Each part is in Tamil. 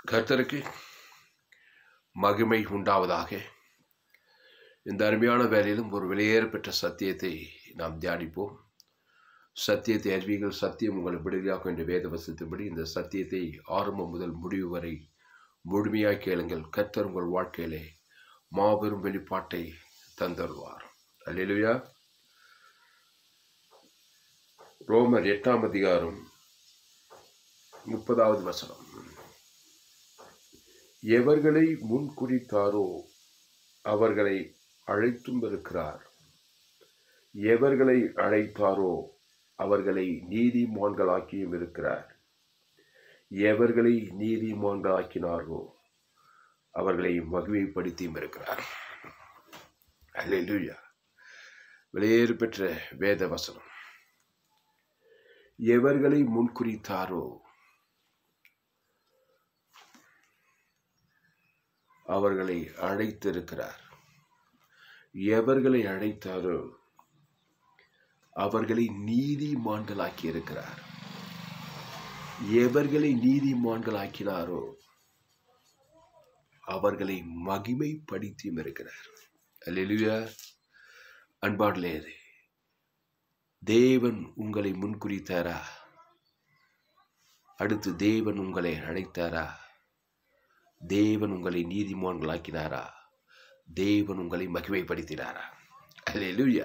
கர்த்தருக்கு மகிமை உண்டாவதாக இந்த அருமையான வேலையிலும் ஒரு வெளியேற பெற்ற சத்தியத்தை நாம் தியானிப்போம் சத்தியத்தை அறிவிகள் சத்தியம் உங்களை விடுதலையாக்கும் என்ற வேத வசத்தின்படி இந்த சத்தியத்தை ஆரம்பம் முதல் முடிவு வரை முழுமையாய் கேளுங்கள் கர்த்தர் உங்கள் வாழ்க்கையிலே மாபெரும் வெளிப்பாட்டை தந்தருவார் அல்லேலூயா ரோமர் எட்டாம் அதிகாரம் முப்பதாவது வசனம் எவர்களை முன்குறித்தாரோ அவர்களை அழைத்தும் இருக்கிறார் எவர்களை அழைத்தாரோ அவர்களை நீதிமான்களாக்கியும் இருக்கிறார் எவர்களை நீதிமான்களாக்கினாரோ அவர்களை மகிமைப்படுத்தியும் இருக்கிறார் அல்லேலூயா வெளியேறு பெற்ற வேத வசனம் எவர்களை முன்குறித்தாரோ அவர்களை அழைத்திருக்கிறார் எவர்களை அழைத்தாரோ அவர்களை நீதிமான்களாக்கி இருக்கிறார் எவர்களை நீதிமான்களாக்கினாரோ அவர்களை மகிமைப்படுத்தியும் இருக்கிறார் அல்லேலூயா அன்பாடலே தேவன் உங்களை முன்குறித்தாரா அடுத்து தேவன் உங்களை அழைத்தாரா தேவன் உங்களை நீதிமான்களாக்கினாரா தேவன் உங்களை மகிமைப்படுத்தினாரா அல்லேலூயா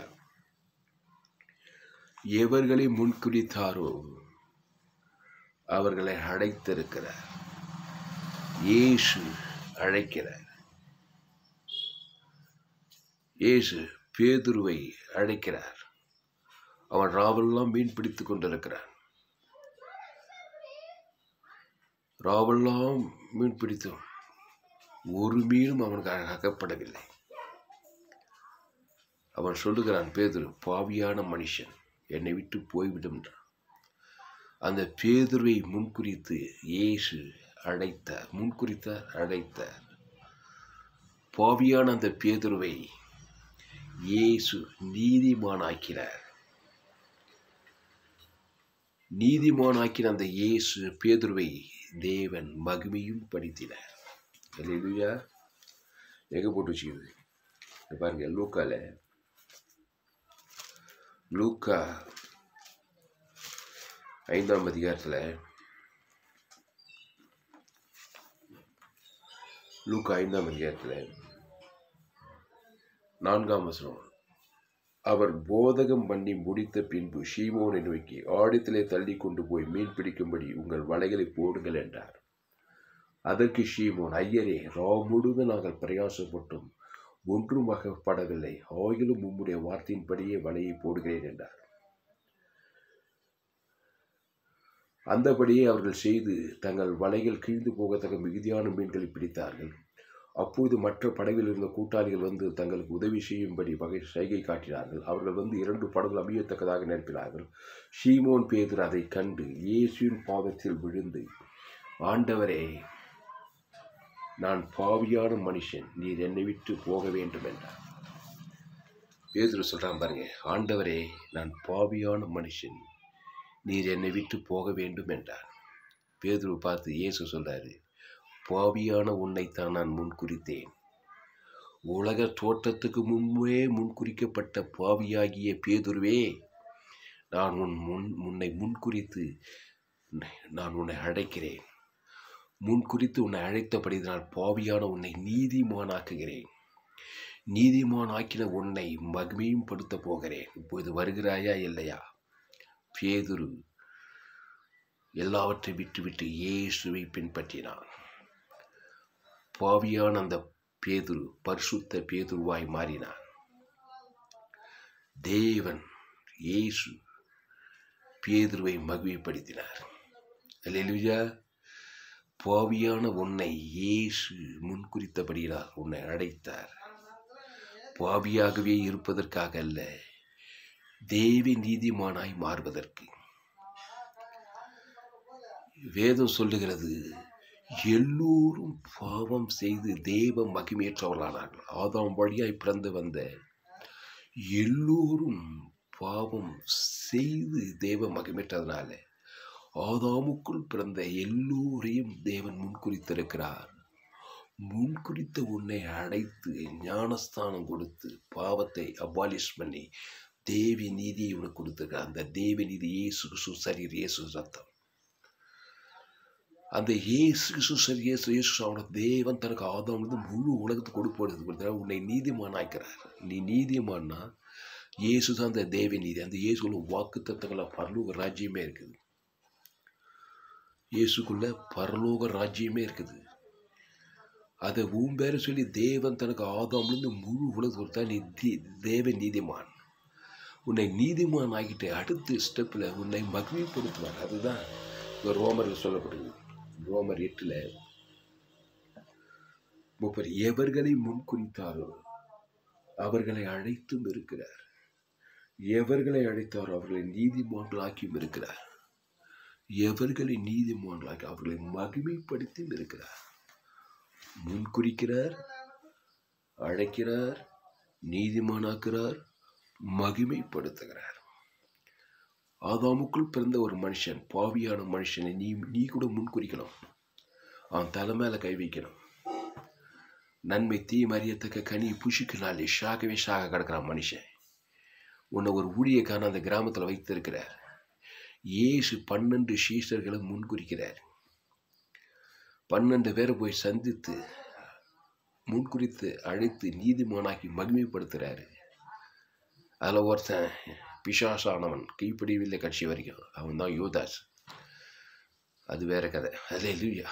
எவர்களை முன்குறித்தாரோ அவர்களை அழைத்திருக்கிறார் இயேசு அழைக்கிறார் இயேசு பேதுருவை அழைக்கிறார் அவன் ராவெல்லாம் மீன் பிடித்துக் கொண்டிருக்கிறான் ராவெல்லாம் மீன் பிடித்தோம் ஒரு மீனும் அவனுக்கு அகப்படவில்லை அவன் சொல்லுகிறான் பேதுரு பாவியான மனுஷன் என்னை விட்டு போய்விடும் என்றான் அந்த பேதுருவை முன்குறித்து இயேசு அழைத்தார் முன்குறித்தார் அழைத்தார் பாவியான அந்த பேதுருவை இயேசு நீதிமானாக்கினார் நீதிமானாக்கின அந்த இயேசு பேதுருவை தேவன் மகிமையும் படுத்தினார் இல்லையா எங்கே போட்டு வச்சுக்குது இங்க பாருங்க லூக்கால லூக்கா ஐந்தாம் அதிகாரத்தில் லூக்கா ஐந்தாம் அதிகாரத்தில் நான்காம் வசனம் அவர் போதகம் பண்ணி முடித்த பின்பு ஷீமோனை நோக்கி ஆழத்திலே தள்ளி கொண்டு போய் மீன் பிடிக்கும்படி உங்கள் வலைகளை போடுங்கள் என்றார் அதற்கு ஷீமோன் ஐயரே ரா முழுவதும் நாங்கள் பிரயாசப்பட்டும் ஒன்றும் அகப்படவில்லை ஆயிலும் உம்முடைய வார்த்தையின்படியே வலையை போடுகிறேன் என்றார் அந்தபடியே அவர்கள் செய்து தங்கள் வலைகள் கிழிந்து போகத்தக்க மிகுதியான மீன்களை பிடித்தார்கள் அப்போது மற்ற படவில் இருந்த கூட்டாளிகள் வந்து தங்களுக்கு உதவி செய்யும்படி வகை சைகை காட்டினார்கள் அவர்கள் வந்து இரண்டு படகுகள் அமையத்தக்கதாக நினைப்பினார்கள் ஷீமோன் பேதர் அதை கண்டு இயேசுவின் பாதத்தில் விழுந்து ஆண்டவரே நான் பாவியான மனுஷன் நீர் என்னை விட்டு போக வேண்டும் என்றார் பேதுரு சொல்றான் பாருங்க ஆண்டவரே நான் பாவியான மனுஷன் நீர் என்னை விட்டு போக வேண்டும் என்றார் பேதுரு பார்த்து இயேசு சொல்றாரு பாவியான உன்னைத்தான் நான் முன்குறித்தேன் உலக தோற்றத்துக்கு முன்பே முன்குறிக்கப்பட்ட பாவியாகிய பேதுருவே நான் உன் முன் உன்னை முன்குறித்து நான் உன்னை அழைக்கிறேன் முன்குறித்து உன்னை அழைத்தபடி நான் பாவியான உன்னை நீதிமானாக்குகிறேன் நீதிமானாக்கின உன்னை மகிமையும் படுத்த போகிறேன் இப்போது வருகிறாயா இல்லையா பேதுரு எல்லாவற்றை விட்டுவிட்டு இயேசுவை பின்பற்றினான் பாவியான அந்த பேதுரு பரிசுத்த பேதுருவாய் மாறினான் தேவன் இயேசு பேதுருவை மகிமைப்படுத்தினார் அல்லேலூயா பாவியான உன்னை இயேசு முன்குறித்தபடியால் உன்னை அழைத்தார் பாவியாகவே இருப்பதற்காக அல்ல தேவி நீதிமானாய் மாறுவதற்கு வேதம் சொல்லுகிறது எல்லோரும் பாவம் செய்து தேவ மகிமையற்றவர்களானார்கள் ஆதாம் வழியாய் பிறந்து வந்த எல்லோரும் பாவம் செய்து தேவ மகிமையற்றதுனால ஆதாமுக்குள் பிறந்த எல்லோரையும் தேவன் முன்குறித்திருக்கிறார் முன்குறித்த உன்னை அடைத்து ஞானஸ்தானம் கொடுத்து பாவத்தை அபாலிஷ் பண்ணி தேவி நீதியை உனக்கு கொடுத்துருக்கார் அந்த தேவி நீதி இயேசு கிறிஸ்து சரீர் இயேசு ரத்தம் அந்த இயேசு கிறிஸ்து சரி இயேசு இயேசு அவன தேவன் தனக்கு ஆதாம் வந்து முழு உலகத்துக்கு கொடுப்படுது உன்னை நீதிமான் ஆக்கிறார் நீ நீதிமான்னா இயேசு தான் அந்த தேவி நீதி அந்த இயேசுக்குள்ள வாக்கு தத்துவங்கள பரலோக ராஜ்யமே இருக்குது இயேசுக்குள்ள பரலோக ராஜ்யமே இருக்குது அதை உன் பேரை சொல்லி தேவன் தனக்கு ஆதாம்லேருந்து முழு உலகத்துக்கு கொடுத்தா நீ தீ தேவ நீதிமான் உன்னை நீதிமான் ஆகிட்டு அடுத்த ஸ்டெப்பில் உன்னை மகிழ்ப்படுத்துவார் அதுதான் இங்க ரோமரில் சொல்லப்படுது ரோமர் எட்டில் முப்பது எவர்களை முன்குறித்தாரோ அவர்களை அழைத்தும் இருக்கிறார் எவர்களை அழைத்தாரோ அவர்களை நீதிமான்களாக்கியும் இருக்கிறார் எவர்களை நீதிமான்களாக்கி அவர்களை மகிமைப்படுத்தியும் இருக்கிறார் முன்குறிக்கிறார் அழைக்கிறார் நீதிமானாக்குறார் மகிமைப்படுத்துகிறார் ஆதாமுக்குள் பிறந்த ஒரு மனுஷன் பாவியான மனுஷனை நீ நீ கூட முன்குறிக்கணும் அவன் தலை மேல கை வைக்கணும் நன்மை தீமை அறியத்தக்க கனி புஷிக்கினாலே ஷாகவே ஷாக கிடக்கிறான் மனுஷன் உன்னை ஒரு ஊழியக்கான அந்த கிராமத்தில் வைத்திருக்கிறார் இயேசு பன்னெண்டு சீஷர்களை முன்குறிக்கிறார் பன்னெண்டு பேரை போய் சந்தித்து முன்குறித்து அழைத்து நீதிமானாக்கி மகிமைப்படுத்துகிறாரு அதில் ஒருத்தன் பிசாசானவன் கைப்பிடிவில்லை கட்சி வரைக்கும் அவன் தான் யோதாஸ் அது வேற கதை அதில் இல்லையா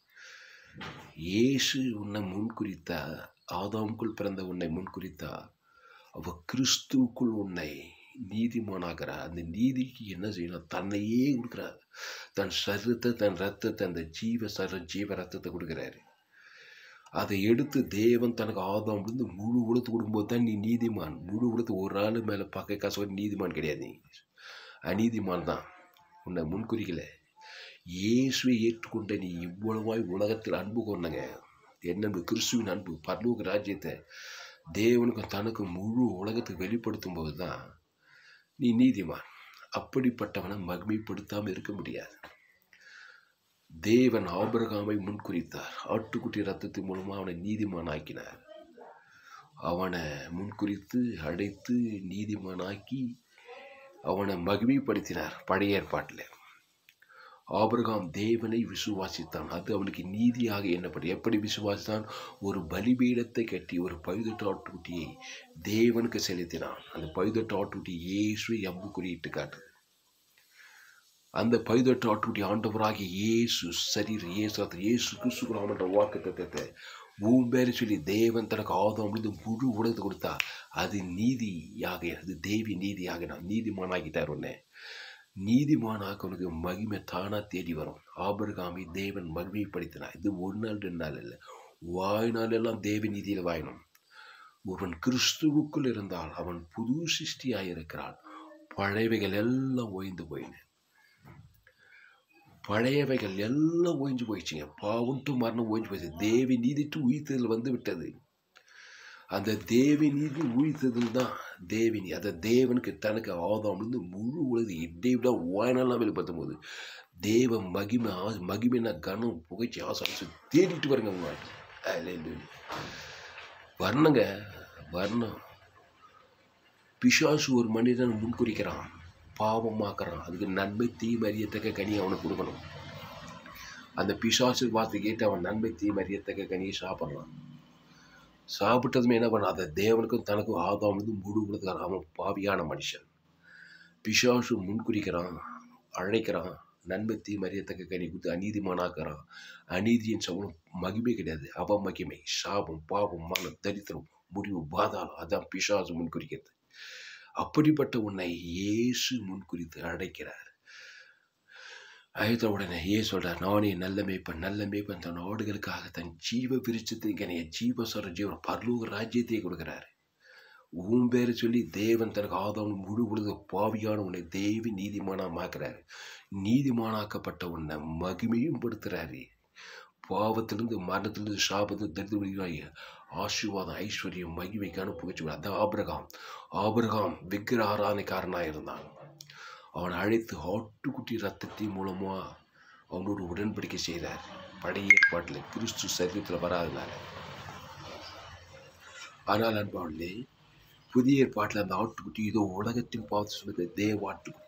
இயேசு உன்னை முன்குறித்தா ஆதாமுக்குள் பிறந்த உன்னை முன்குறித்தா அவ கிறிஸ்துவுக்குள் உன்னை நீதிமானாகிறா அந்த நீதிக்கு என்ன செய்யணும் தன்னையே கொடுக்குறார் தன் சரீரத்தை தன் ரத்தத்தை அந்த ஜீவ சர ஜீவ ரத்தத்தை கொடுக்குறாரு அதை எடுத்து தேவன் தனக்கு ஆதாம் இருந்து முழு உலகத்து கொடுக்கும்போது தான் நீ நீதிமான் முழு உலகத்து ஒரு ஆள் மேலே பார்க்க காசு நீதிமான் கிடையாது நீ அநீதிமான் தான் உன்னை முன்குறிக்கல இயேசுவை ஏற்றுக்கொண்ட நீ இவ்வளவாய் உலகத்தில் அன்பு கொண்டங்க என்ன கிறிஸ்துவின் அன்பு பரலோக ராஜ்யத்தை தேவனுக்கும் தனக்கு முழு உலகத்துக்கு வெளிப்படுத்தும் போது தான் நீ நீதிமான் அப்படிப்பட்டவனை மகிமைப்படுத்தாமல் இருக்க முடியாது தேவன் ஆபரகாமை முன்குறித்தார் ஆட்டுக்குட்டி ரத்தத்தின் மூலமாக அவனை நீதிமான் ஆக்கினார் அவனை முன்குறித்து அடைத்து நீதிமானாக்கி அவனை மகிமைப்படுத்தினார் பழைய ஏற்பாட்டில் ஆபிரகாம் தேவனை விசுவாசித்தான் அது அவனுக்கு நீதியாக எண்ணப்பட்டு எப்படி விசுவாசித்தான் ஒரு பலிபீடத்தை கட்டி ஒரு பழுதட்டு ஆட்டுக்குட்டியை தேவனுக்கு செலுத்தினான் அந்த பழுதட்டு ஆட்டுக்குட்டி இயேசுவை அம்பு குறியிட்டு காட்டு அந்த பழுதட்டு ஆட்டுக்குட்டி ஆண்டவராகிய இயேசு சரீர் இயேசு அது இயேசு கிறிஸ்துக்குறாமன்ற வாக்கு தத்துவத்தை உன் பேரை சொல்லி தேவன் தனக்கு ஆதம் வந்து முழு உலகத்தை கொடுத்தா அது நீதியாக அது தேவி நீதியாக நான் நீதிமானாகிட்டார் உன்னை நீதிமானாக்க உனக்கு மகிமை தானா தேடி வரும் ஆபர்காமி தேவன் மகிமைப்படுத்தினார் இது ஒரு நாள் ரெண்டு நாள் இல்லை வாய்நாள் எல்லாம் தேவ நீதியில் வாயணும் ஒருவன் கிறிஸ்துவுக்குள் இருந்தால் அவன் புது சிருஷ்டியாக இருக்கிறான் பழையவைகள் எல்லாம் ஓய்ந்து போயின பழையவைகள் எல்லாம் ஓய்ஞ்சு போயிடுச்சுங்க பாவன்ட்டு மரணம் ஓய்ஞ்சு போயிடுச்சு தேவி நீதிட்டு உயிர்த்ததில் வந்து விட்டது அந்த தேவி நீதி உயிர்த்ததில் தான் தேவினி அந்த தேவனுக்கு தனக்கு ஆதாம் வந்து முழு உலக இதை விட வாய்நாளாக வெளிப்படுத்தும் போது தேவ மகிமை ஆ மகிமைனா கனம் புகைச்சி ஆசாசு தேடிட்டு வருங்க உங்களாட்டு வரணுங்க வரணும் பிசாசு ஒரு மனிதன் முன்குறிக்கிறான் பாவமாக்குறான் அதுக்கு நன்மை தீமறியத்தக்க கனி அவனுக்கு கொடுக்கணும் அந்த பிசாசு வார்த்தை கேட்டு அவன் நன்மை தீமறியத்தக்க கனியை சாப்பிட்றான் சாப்பிட்டதுமே என்ன பண்ண அதை தேவனுக்கும் தனக்கும் ஆதாம் வந்து முழு உலகம் அவன் பாவியான மனுஷன் பிசாசு முன்குறிக்கிறான் அழைக்கிறான் நன்மை தீமறியத்தக்க கனி கொடுத்து அநீதிமானாக்குறான் அநீதியின் சவுளம் மகிமை கிடையாது அவ மகிமை சாபம் பாவம் மானம் தரித்திரம் முடிவு பாதாளம் அதான் பிசாசு முன்குறிக்கிறது அப்படிப்பட்ட உன்னை இயேசு முன்குறித்து அடைக்கிறார் அழைத்த உடனே ஏ சொல்றார் நானே நல்ல மேய்ப்பன் நல்ல மேய்ப்பன் தன் ஆடுகளுக்காக தன் ஜீவ விருச்சத்தை கனைய ஜீவ சொல்ற ஜீவன் பரலோக ராஜ்யத்தை கொடுக்கிறார் உன் பேரை சொல்லி தேவன் தனக்கு ஆதவன் முழு உலக பாவியான உன்னை தேவி நீதிமானா மாக்குறாரு நீதிமானாக்கப்பட்ட உன்னை மகிமையும் படுத்துறாரு பாவத்திலிருந்து மரணத்திலிருந்து சாபத்து தரித்திரம் ஆசீர்வாதம் ஐஸ்வர்யம் மகிமைக்கான புகழ்ச்சி அதான் ஆபிரகாம் ஆபிரகாம் விக்கிர ஆராதனைக்காரனாக இருந்தான் அவனை அழைத்து ஆட்டுக்குட்டி ரத்தத்தின் மூலமாக அவனோடு உடன்படிக்கை செய்கிறார் பழைய ஏற்பாட்டில் கிறிஸ்து சரீரத்தில் வராதனால ஆனால் அன்பாவிலே புதிய ஏற்பாட்டில் அந்த ஆட்டுக்குட்டி இதோ உலகத்தின் பார்த்து சொன்னது தேவாட்டுக்குட்டி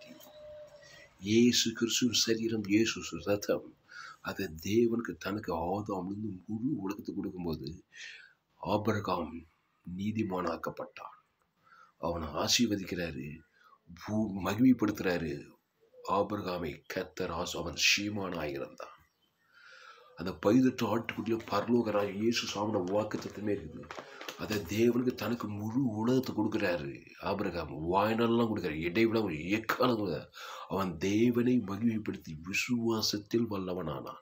இயேசு கிறிஸ்து சரீரம் இயேசு ரத்தம் அதை தேவனுக்கு தனக்கு ஆதாமிலிருந்து முழு உலகத்துக்கு கொடுக்கும்போது ஆபரகாம் நீதிமானாக்கப்பட்டான் அவனை ஆசீர்வதிக்கிறாரு பூ மகிமைப்படுத்துறாரு ஆபரகாமை கத்தர் ஆசு அவன் ஷீமானாக இருந்தான் அந்த பதினெட்டு ஆட்டுக்குட்டியும் பரலோகராக இயேசு சாமின வாக்கு தத்துவமே இருக்குது அதை தேவனுக்கு தனக்கு முழு உலகத்தை கொடுக்குறாரு ஆபரகாம் வாய்நாளெல்லாம் கொடுக்குறாரு இடைவிட ஒரு ஏக்காலம் கொடுக்குறாரு அவன் தேவனை மகிமைப்படுத்தி விசுவாசத்தில் வல்லவனானான்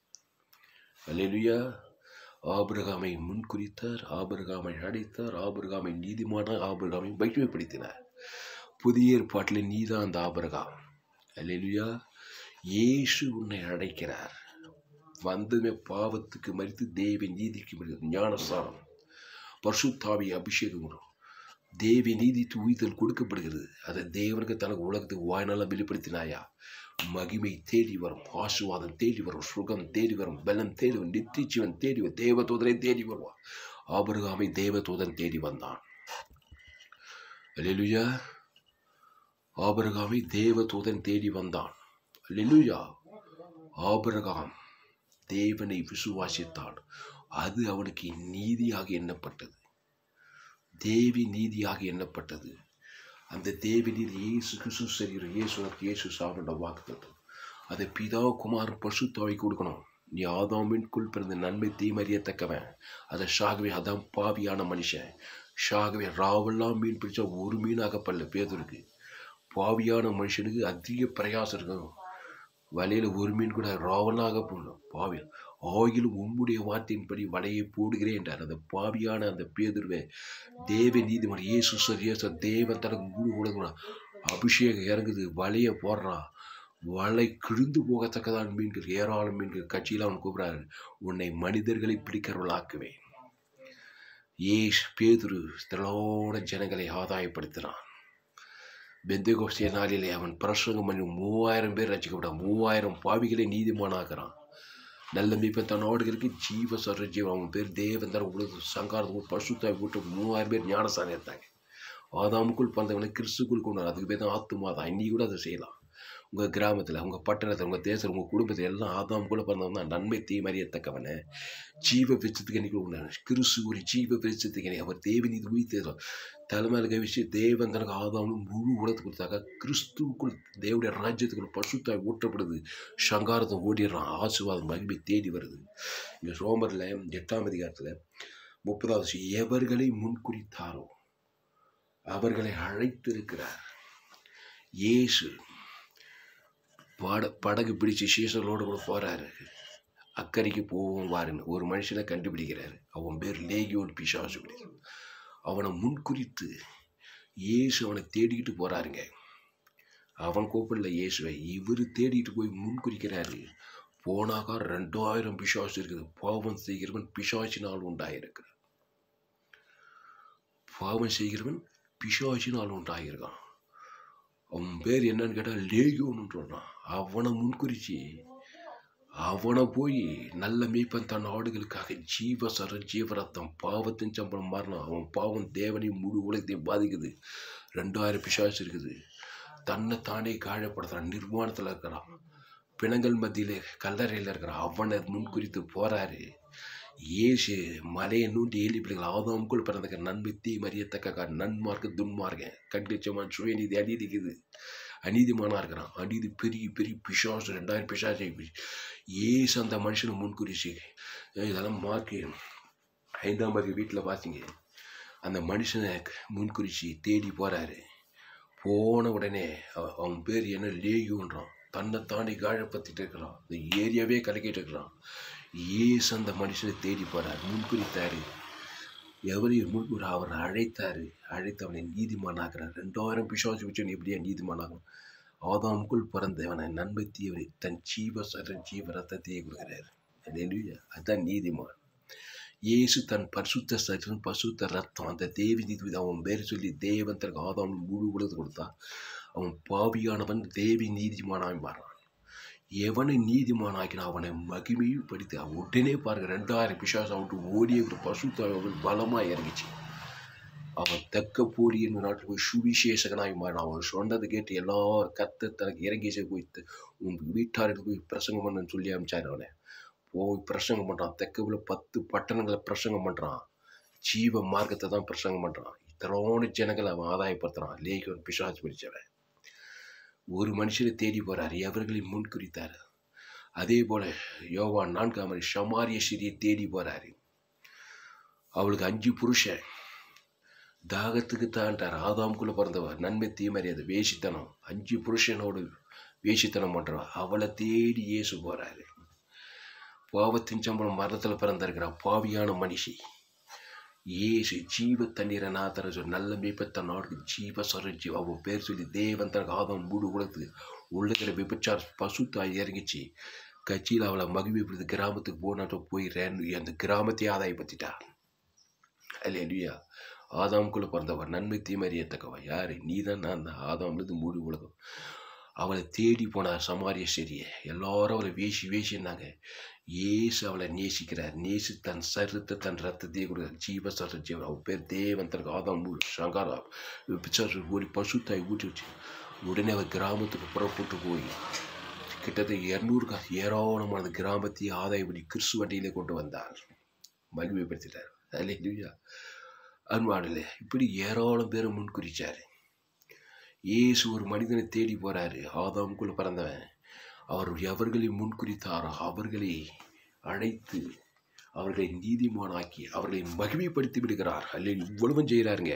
அல்லேலுயா ஆபிரகாமை முன்குறித்தார் ஆபிரகாமை அடைத்தார் ஆபிரகாமை நீதிமானார் ஆபிரகாமை மகிமைப்படுத்தினார் புதிய ஏற்பாட்டில் நீதான் அந்த ஆபிரகாம் அல்லேலுயா இயேசு உன்னை அடைக்கிறார் வந்தமே பாவத்துக்கு மறித்து தேவ நீதிக்கு மறித்து ஞானசாரம் பர்சுத்தாவி அபிஷேகம் வரும் தேவி நீதித்து உயிர்த்தல் கொடுக்கப்படுகிறது அதை தேவனுக்கு தனக்கு உலகத்துக்கு வாய்நாள வெளிப்படுத்தினாயா மகிமை தேடி வரும் ஆசுவாதம் தேடி வரும் சுகம் தேடி வரும் பலம் தேடி வரும் நித்திஜீவன் தேடி வரும் தேவதூதனை தேடி வருவான் ஆபரகாமை தேவதூதன் தேடி வந்தான் அல்லேலுயா ஆபரகாமை தேவதூதன் தேடி வந்தான் அல்லேலுயா ஆபரகாம் தேவனை விசுவாசித்தான் அது அவனுக்கு நீதியாக எண்ணப்பட்டது தேவி நீதியாக எண்ணப்பட்டது அந்த தேவி நீதி இயேசு கிறிஸ்து சரீரம் இயேசு உனக்கு இயேசு சாப்பிட வாக்குத்தது அதை பிதா குமார் பசுத்தாவை கொடுக்கணும் நீ ஆதாமின்குள் பிறந்த நன்மை தீமறியத்தக்கவன் அதை ஷாகவே அதான் பாவியான மனுஷன் ஷாகவே ராவெல்லாம் மீன் பிடிச்சா ஒரு மீனாக பல்ல பேதருக்கு பாவியான மனுஷனுக்கு அதிக பிரயாசம் இருக்கும் வலையில் ஒரு மீன் கூட ராவலாக போடணும் பாவியல் ஆயிலும் உம்முடைய வார்த்தையின்படி வலையை போடுகிறேன் என்றார் அந்த பாவியான அந்த பேதுருவை தேவ நீதிமன்ற இயேசு சார் இயேசு தேவன் தனக்கு முழு உலக அபிஷேகம் இறங்குது வலையை போடுறான் வலை கிழிந்து போகத்தக்கதான் மீன்கள் ஏராளம் மீன்கள் கட்சியில் அவன் கூப்பிடாரு உன்னை மனிதர்களை பிடிக்கிறவளாக்குவேன் ஏஷ் பேதுரு திரளோட ஜனங்களை ஆதாயப்படுத்துகிறான் பெந்தகோஸ்திய நாளிலே அவன் பிரசங்கம் பண்ணி மூவாயிரம் பேர் ரசிக்கப்பட்டான் மூவாயிரம் பாவிகளை நீதிமானாக்குறான் நல்ல மீப்பன் தன் ஆடுகளுக்கு ஜீவ சொல்ற ஜீவன் அவன் பேர் தேவன் தர உலக சங்காரத்துக்கு பசுத்தாய் கூட்டு மூவாயிரம் பேர் ஞானசாரம் எடுத்தாங்க ஆதாமுக்குள் பிறந்தவனை கிறிஸ்துக்குள் கொண்டு அதுக்கு பேர் தான் ஆத்துமா தான் இன்னி கூட அதை செய்யலாம் உங்கள் கிராமத்தில் உங்கள் பட்டணத்தில் உங்கள் தேசத்தில் உங்கள் குடும்பத்தில் எல்லாம் ஆதாம் கூட பிறந்தவன் தான் நன்மை தீமறியத்தக்கவனை ஜீவ விருச்சத்துக்கு எனக்கு உண்டான கிறிஸ்து ஒரு ஜீவ விருச்சத்துக்கு எனக்கு அவர் தேவன் இது உயிர் தலைமையில் கவிச்சு தேவன் தனக்கு ஆதாமும் முழு உலகத்தை கொடுத்தாக்க கிறிஸ்துவுக்குள் தேவடைய ராஜ்யத்துக்குள் பசுத்தாய் ஊற்றப்படுது சங்காரத்தை ஓடிடுறான் ஆசீர்வாதம் மகிமை தேடி வருது இங்கே சோமரில் எட்டாம் அதிகாரத்தில் முப்பதாவது எவர்களை முன்குறித்தாரோ அவர்களை அழைத்திருக்கிறார் இயேசு பட படகு பிடிச்சு சீசனோடு கூட போகிறாரு அக்கறைக்கு போவோம் வாருன்னு ஒரு மனுஷனை கண்டுபிடிக்கிறாரு அவன் பேர் லேகியோன் பிசாசு அவனை முன்குறித்து இயேசு அவனை தேடிக்கிட்டு போகிறாருங்க அவன் கூப்பிடல இயேசுவை இவர் தேடிட்டு போய் முன்குறிக்கிறாரு போனாக்கா ரெண்டாயிரம் பிசாசு இருக்குது பாவம் செய்கிறவன் பிசாசினால் உண்டாயிருக்கிறான் பாவம் செய்கிறவன் பிசாசினால் உண்டாயிருக்கான் அவன் பேர் என்னன்னு கேட்டால் லேகியோன்னு சொல்கிறான் அவனை முன்குறிச்சு அவனை போய் நல்ல மீப்பன் தன் ஆடுகளுக்காக ஜீவ சர ஜீவரத்தம் பாவத்தின் சம்பளம் மாறினான் அவன் பாவம் தேவனையும் முழு உலகத்தையும் பாதிக்குது ரெண்டாயிரம் பிசாசு இருக்குது தன்னை தானே காழப்படுத்துறான் நிர்வாணத்தில் இருக்கிறான் பிணங்கள் மத்தியில் கல்லறையில் இருக்கிறான் அவனை முன்குறித்து போறாரு ஏசு மலையை நூண்டி ஏழி பிள்ளைகள் ஆதாமுக்குள் பிறந்த நன்மை தீ மறியத்தக்க நன்மார்க்க துன்மார்க்க கண்டிச்சமான் சுயநீதி அநீதிக்குது அநீதிமானா இருக்கிறான் அநீதி பெரிய பெரிய பிசாசு ரெண்டாயிரம் பிசாசு ஏசு அந்த மனுஷனை முன்குறிச்சு இதெல்லாம் மார்க்கு ஐந்தாம் பதிவு வீட்டில் பார்த்தீங்க அந்த மனுஷனை முன்குறிச்சு தேடி போகிறாரு போன உடனே அவன் பேர் என்ன லேயுன்றான் தன்னை தாண்டி காழப்பத்திட்டு இருக்கிறான் இந்த ஏரியாவே கலக்கிட்டு இருக்கிறான் ஏசு அந்த மனுஷனை தேடி போகிறார் முன்குறித்தாரு எவரையும் முன்கூற அவரை அழைத்தாரு அழைத்து அவனை நீதிமானாகிறார் ரெண்டாயிரம் பிசாசு வச்சு எப்படியா நீதிமானாகும் ஆதாமுக்குள் பிறந்தவனை நன்மை தீவரை தன் ஜீவ சர ஜீவ ரத்தத்தையே கொடுக்குறாரு அதுதான் நீதிமான் இயேசு தன் பரிசுத்த சரீரம் பசுத்த ரத்தம் அந்த தேவி நீதி அவன் பேர் சொல்லி தேவன் தனக்கு ஆதாம் முழு உலகத்தை கொடுத்தா அவன் பாவியானவன் தேவி நீதிமானாய் மாறான் எவனை நீதிமானாக்கினா அவனை மகிமையும் படித்து அவன் உடனே பாருங்க ரெண்டாயிரம் பிசாசம் விட்டு ஓடிய ஒரு பசு அவன் பலமாக இறங்கிச்சு அவன் தெக்க போடி என்னும் நாட்டில் போய் சுவிசேஷகனாய் மாறினான் அவன் சொன்னதை கேட்டு எல்லாரும் கத்த தனக்கு இறங்கி போய் உன் வீட்டாருக்கு போய் பிரசங்கம் பண்ணுன்னு சொல்லி அனுப்பிச்சாரு அவனை போய் பிரசங்கம் பண்ணுறான் தெக்கவில் பத்து பட்டணங்களை பிரசங்கம் பண்ணுறான் ஜீவ மார்க்கத்தை தான் பிரசங்கம் பண்ணுறான் இத்தனோட ஜனங்களை அவன் ஆதாயப்படுத்துகிறான் லேகன் பிசாசு பிடிச்சவன் ஒரு மனுஷனை தேடி போகிறார் எவர்களை முன் குறித்தார் அதே போல யோவான் நான்காம் மணி ஷமாரிய சிறியை தேடி போகிறாரு அவளுக்கு அஞ்சு புருஷன் தாகத்துக்கு தான்ட்டார் ஆதாமுக்குள்ளே பிறந்தவர் நன்மை தீமறியாது வேஷித்தனம் அஞ்சு புருஷனோடு வேஷித்தனம் பண்ணுறவ அவளை தேடி இயேசு போகிறாரு பாவத்தின் சம்பளம் மரத்தில் பிறந்திருக்கிற பாவியான மனுஷி ஏசு ஜீவ தண்ணீரை நான் தர சொல்லி நல்ல மீப்பத்த நாடு ஜீவ சரஞ்சி அவன் பேர் சொல்லி தேவன் தனக்கு ஆதம் மூடு உலகத்து உள்ளக்கிற விபச்சார் பசுத்தாய் இறங்கிச்சு கட்சியில் அவளை மகிழ்விப்படுது கிராமத்துக்கு போனாட்டும் போய் ரேன் அந்த கிராமத்தையே ஆதாயப்படுத்திட்டா அல்லையா ஆதாமுக்குள்ளே பிறந்தவர் நன்மை தீமறியத்தக்கவா யார் நீ தான் நான் தான் ஆதாம்லேருந்து மூடு உலகம் அவளை தேடி போனார் சமாரிய சரியை எல்லாரும் அவளை வேசி வேசினாங்க ஏசு அவளை நேசிக்கிறார் நேசி தன் சருத்தை தன் ரத்தத்தையே கொடுக்குறார் ஜீவ சர ஜீவன் அவள் பேர் தேவன் தனக்கு ஆதாம் மூடு சங்காரா பிச்சாசு ஓடி பசுத்தாய் ஊட்டி வச்சு உடனே அவர் கிராமத்துக்கு புறப்பட்டு போய் கிட்டத்தட்ட இரநூறு காசு ஏராளமான கிராமத்தையே ஆதாயப்படி கிறிஸ்து வண்டியிலே கொண்டு வந்தார் மகிமைப்படுத்திட்டார் அல்லையா அன்பாடல இப்படி ஏராளம் பேரை முன்குறிச்சார் ஏசு ஒரு மனிதனை தேடி போறாரு ஆதாமுக்குள்ள பிறந்தவன் அவர் எவர்களை முன்குறித்தாரோ அவர்களை அழைத்து அவர்களை நீதிமானாக்கி அவர்களை மகிமைப்படுத்தி விடுகிறார் அல்ல இவ்வளவும் செய்கிறாருங்க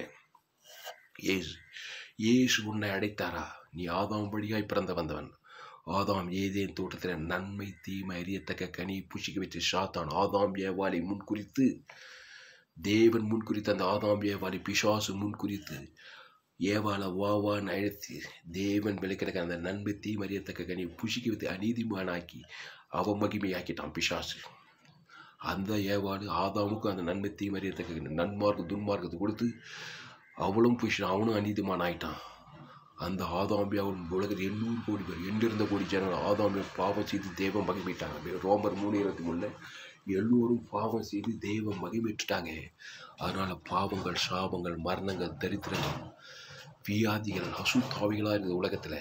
ஏசு ஏசு உன்னை அடைத்தாரா நீ ஆதாம் வழியாய் பிறந்த வந்தவன் ஆதாம் ஏதேன் தோட்டத்தில் நன்மை தீமை அறியத்தக்க கனி புஷிக்க வச்சு சாத்தான் ஆதாம் ஏவாலை முன்குறித்து தேவன் முன்குறித்து அந்த ஆதாம் ஏவாலை பிசாசு முன்குறித்து ஏவால வாவான்னு அழைத்து தேவன் விளைக்கிற அந்த நன்மை தீமை அறியத்தக்க கனி புஷிக்க வைத்து அநீதிமானாக்கி அவ மகிமையாக்கிட்டான் பிசாசு அந்த ஏவாடு ஆதாமுக்கு அந்த நன்மை தீமை அறியத்தக்க நன்மார்க்கு துன்மார்க்கத்தை கொடுத்து அவளும் புஷன் அவனும் அநீதிமான் ஆயிட்டான் அந்த ஆதாம்பி அவன் உலகத்தில் எண்ணூறு கோடி பேர் எண்ணிருந்த கோடி ஜனங்கள் ஆதாம்பி பாவம் செய்து தெய்வம் மகிமைட்டாங்க ரோமர் மூணு இருபத்தி மூணுல எல்லோரும் பாவம் செய்து தெய்வம் மகிமைட்டுட்டாங்க அதனால பாவங்கள் சாபங்கள் மரணங்கள் தரித்திரங்கள் வியாதிகள் அசுத்தாவிகளாக இருந்த உலகத்தில்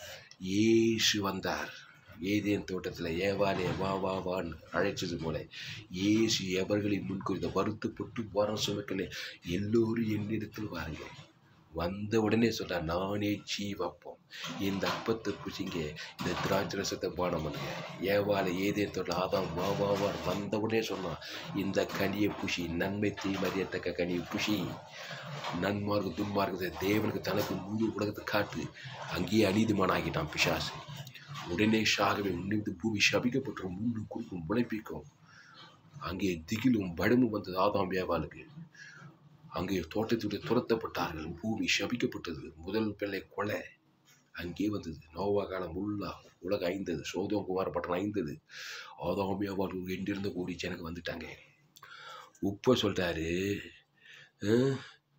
ஏசு வந்தார் ஏதேன் தோட்டத்தில் ஏவாலே வா வா வான்னு அழைச்சது போல ஏசு எவர்களை முன்குறித்த வருத்தப்பட்டு வரம் சுமக்கல எல்லோரும் என்னிடத்தில் வாருங்க வந்த உடனே சொல்றார் நானே ஜீவப்பம் இந்த அப்பத்தை புசிங்க இந்த திராட்சை ரசத்தை பானம் பண்ணுங்க ஏவால ஏதே தொழில் ஆதாம் வா வா வா வந்த உடனே சொன்னான் இந்த கனியை புஷி நன்மை தீமறியத்தக்க கனியை புஷி நன்மார்க்கு துன்மார்க்கத்தை தேவனுக்கு தனக்கு முழு உலகத்தை காட்டு அங்கேயே அநீதிமான் ஆகிட்டான் பிசாசு உடனே ஷாகவே உன்னிட்டு பூமி சபிக்கப்பட்டு முன்னு குறுக்கும் முளைப்பிக்கும் அங்கே திகிலும் பயமும் வந்தது ஆதாம் ஏவாளுக்கு அங்கே தோட்டத்துடைய துரத்தப்பட்டார்கள் பூமி சபிக்கப்பட்டது முதல் பிள்ளை கொலை அங்கே வந்தது நோவா காலம் உள்ளா உலகம் ஐந்தது சோதம் குமார பட்டணம் ஐந்தது ஆதாமியா அவர்கள் எங்கிருந்த கூடி ஜனங்க வந்துட்டாங்க உப்ப சொல்றாரு அஹ்,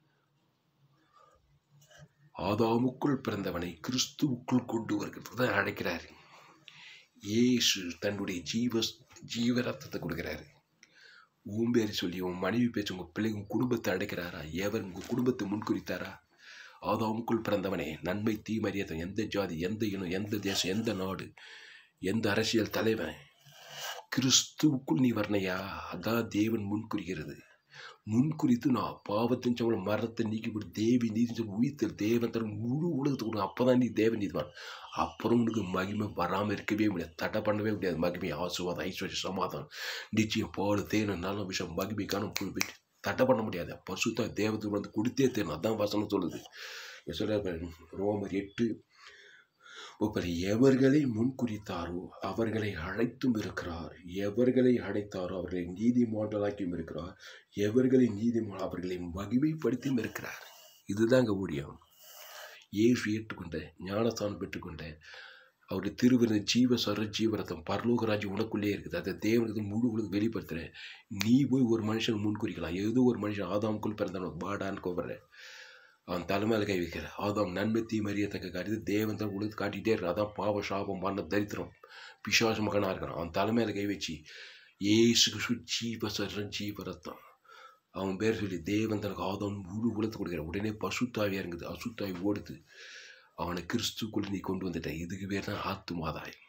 ஆதாமுக்குள் பிறந்தவனை கிறிஸ்துவுக்குள் கொண்டு வருகிறது தான் அழைக்கிறாரு இயேசு தன்னுடைய ஜீவ ஜீவ ரத்தத்தை கொடுக்குறாரு உன் பேர் சொல்லி உன் மனைவி பேச்சு உங்கள் பிள்ளைங்க உன் குடும்பத்தை அடைக்கிறாரா எவர் உங்கள் குடும்பத்தை முன்குறித்தாரா ஆதாமுக்குள் பிறந்தவனே நன்மை தீமறியதை எந்த ஜாதி எந்த இனம் எந்த தேசம் எந்த நாடு எந்த அரசியல் தலைவன் கிறிஸ்துவுக்குள் நீ வரணையா அதான் தேவன் முன்குறிக்கிறது முன்குறித்து நான் பாவத்தின் சம்பளம் மரத்தை நீக்கிவிட்டு தேவி நீதி சொல்லி உயிர்த்தல் தேவன் தரும் முழு உலகத்தை கொடுங்க அப்போ தான் நீ தேவன் நீதிவான் அப்புறம் உனக்கு மகிமை வராமல் இருக்கவே முடியாது தடை பண்ணவே முடியாது மகிமை ஆசுவாதம் ஐஸ்வர்ய சமாதானம் நிச்சயம் பால் தேனும் நல்ல விஷயம் மகிமைக்கான புல் வெற்றி தடை பண்ண முடியாது பசுத்தா தேவத்துக்கு வந்து கொடுத்தே தேனும் அதான் வசனம் சொல்லுது இங்க சொல்றாரு ரோமர் எட்டு முப்பது எவர்களை முன்குறித்தாரோ அவர்களை அழைத்தும் இருக்கிறார் எவர்களை அழைத்தாரோ அவர்களை நீதிமான்களாக்கியும் இருக்கிறார் எவர்களை நீதிமான் அவர்களை மகிமைப்படுத்தியும் இருக்கிறார் இதுதாங்க ஊழியம் ஏசு ஏற்றுக்கொண்ட ஞானஸ்தானம் பெற்றுக்கொண்ட அவருடைய திருவிருந்த ஜீவ சர ஜீவரத்தம் பரலோகராஜ் உனக்குள்ளே இருக்குது அதை தேவனுக்கு முழு உலகம் வெளிப்படுத்துகிறேன் நீ போய் ஒரு மனுஷன் முன்குறிக்கலாம் ஏதோ ஒரு மனுஷன் ஆதாமுக்குள் பிறந்தவன் வாடான்னு கூப்பிட்ற அவன் தலைமையில கை வைக்கிறார் ஆதாம் நன்மை தீமறியத்தக்க காரியத்தை தேவன் தான் உழுது காட்டிகிட்டே இருக்கான் அதான் பாவ சாபம் மரண தரித்திரம் பிசாச மகனாக இருக்கிறான் அவன் தலைமையில கை வச்சு ஏசு கிறிஸ்து ஜீவ சரண் ஜீவ ரத்தம் அவன் பேர் சொல்லி தேவன் தனக்கு ஆதாம் முழு உலகத்தை கொடுக்குறான் உடனே பசுத்தாவியாக இருக்குது அசுத்தாவி ஓடுது அவனை கிறிஸ்துக்குள் நீ கொண்டு வந்துட்ட இதுக்கு பேர் தான் ஆத்துமாதாயம்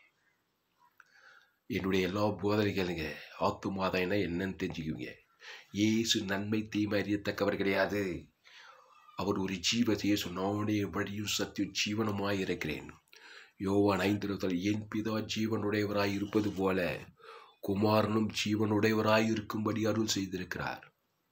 என்னுடைய எல்லா போதனை கேளுங்க ஆத்துமாதாயம்னா என்னன்னு தெரிஞ்சுக்குவீங்க ஏசு நன்மை தீமை அறியத்தக்கவர் கிடையாது அவர் ஒரு ஜீவ இயேசு நானுடைய வழியும் சத்தியும் ஜீவனமாய் இருக்கிறேன் யோவான் ஐந்து இருபத்தாறு என் பிதா ஜீவனுடையவராய் இருப்பது போல குமாரனும் ஜீவனுடையவராய் இருக்கும்படி அருள் செய்திருக்கிறார்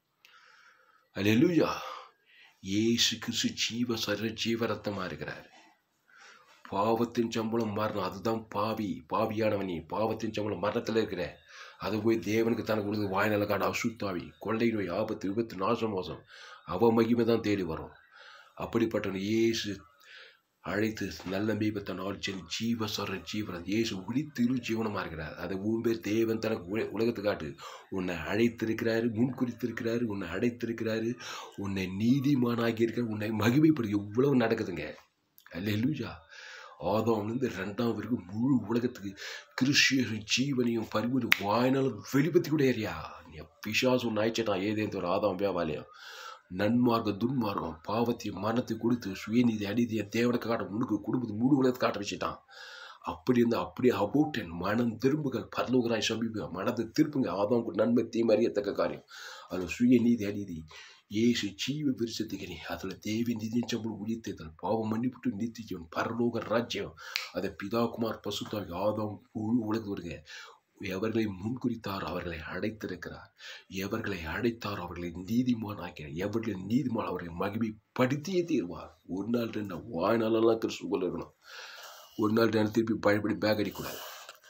அல்லேலூயா இயேசு கிறிஸ்து ஜீவ சர ஜீவரத்தமா இருக்கிறார் பாவத்தின் சம்பளம் மரணம் அதுதான் பாவி பாவியானவனி பாவத்தின் சம்பளம் மரணத்தில் இருக்கிற அது போய் தேவனுக்கு தனக்கு கொடுத்து வாய்நல காடு அசுத்தாவி கொள்ளை நோய் ஆபத்து விபத்து நாசம் மோசம் அவ மகிமை தான் தேடி வரும் அப்படிப்பட்டவன் இயேசு அழைத்து நல்ல மீபத்தை நாள் சென்று ஜீவ சொல்ற ஜீவன் இயேசு உடித்திரு ஜீவனமாக இருக்கிறார் அதை உன் பேர் தேவன் தனக்கு உல- உலகத்தை காட்டு உன்னை அழைத்திருக்கிறாரு முன் குறித்திருக்கிறாரு உன்னை அழைத்திருக்கிறாரு உன்னை நீதிமானாகி இருக்கிறார் உன்னை மகிமைப்படு எவ்வளவு நடக்குதுங்க அல்லேலூயா ஆதாம்லேருந்து ரெண்டாம் வரைக்கும் முழு உலகத்துக்கு கிறிஸ்டிய ஜீவனையும் பரிமளி வாயினாலும் வெளிப்பத்தி கூட ஏறியா நீ பிசாசு நாய்ச்சிட்டான் ஏதேன் ஒரு ஆதாம் வியாபாரியம் நன்மார்க்கம் துன்மார்க்கம் பாவத்தையும் மரணத்தை கொடுத்து சுயநீதி அநீதியை தேவனுக்கு காட்ட முழுக்க குடும்பத்தை முழு உலகத்தை காட்ட வச்சுட்டான் அப்படி இருந்து அப்படியே அபோட்டன் மனம் திரும்புகள் பரலோகராய் சமீப மனதை திருப்புங்க ஆதாம் நன்மை தீமை அறியத்தக்க காரியம் அதில் சுயநீதி அநீதி ஏசு ஜீவ விருசத்துக்கு அதில் தேவி நிதிச்சம்பளம் உயிர்த்தேதல் பாவம் மன்னிப்புட்டு நித்தியம் பரலோக ராஜ்யம் அதை பிதாகுமார் பசுத்தாவி ஆதாம் முழு உலகம் வருங்க எவர்களை முன்குறித்தார் அவர்களை அடைத்திருக்கிறார் எவர்களை அடைத்தார் அவர்களை நீதிமான் ஆக்கிறார் எவர்களை நீதிமான் அவர்களை மகிமைப்படுத்தியே தீர்வார் ஒரு நாள் ரெண்டு நாள் வாழ்நாளெல்லாம் கிறிஸ்துக்குள்ள இருக்கணும் ஒரு நாள் ரெண்டு திருப்பி பயன்படி பேக் அடிக்கூடாது